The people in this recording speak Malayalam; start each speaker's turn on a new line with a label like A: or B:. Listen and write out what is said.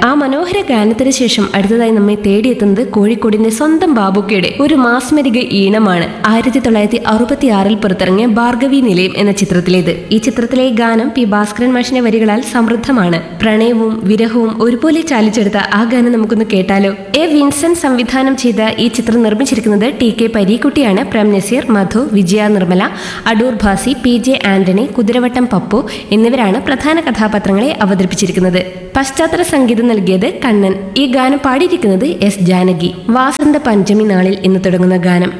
A: ആ മനോഹര ഗാനത്തിന് ശേഷം അടുത്തതായി നമ്മെ തേടിയെത്തുന്നത് കോഴിക്കോടിന്റെ സ്വന്തം ബാബുക്കയുടെ ഒരു മാസ്മരിക ഈണമാണ് ആയിരത്തി തൊള്ളായിരത്തി അറുപത്തി ആറിൽ പുറത്തിറങ്ങിയ ഭാർഗവി നിലയം എന്ന ചിത്രത്തിലേത് ഈ ചിത്രത്തിലെ ഗാനം പി ഭാസ്കരൻ മാഷിന്റെ വരികളാൽ സമൃദ്ധമാണ് പ്രണയവും വിരഹവും ഒരുപോലെ ചാലിച്ചെടുത്ത ആ ഗാനം നമുക്കൊന്ന് കേട്ടാലോ എ വിൻസെന്റ് സംവിധാനം ചെയ്ത ഈ ചിത്രം നിർമ്മിച്ചിരിക്കുന്നത് ടി കെ പരീക്കുട്ടിയാണ് പ്രേം നസീർ മധു വിജയ നിർമ്മല അടൂർ ഭാസി പി ജെ ആന്റണി കുതിരവട്ടം പപ്പു എന്നിവരാണ് പ്രധാന കഥാപാത്രങ്ങളെ അവതരിപ്പിച്ചിരിക്കുന്നത് പശ്ചാത്തല സംഗീതം നൽകിയത് കണ്ണൻ ഈ ഗാനം പാടിയിരിക്കുന്നത് എസ് ജാനകി വാസന്ത പഞ്ചമി നാളിൽ എന്ന് തുടങ്ങുന്ന ഗാനം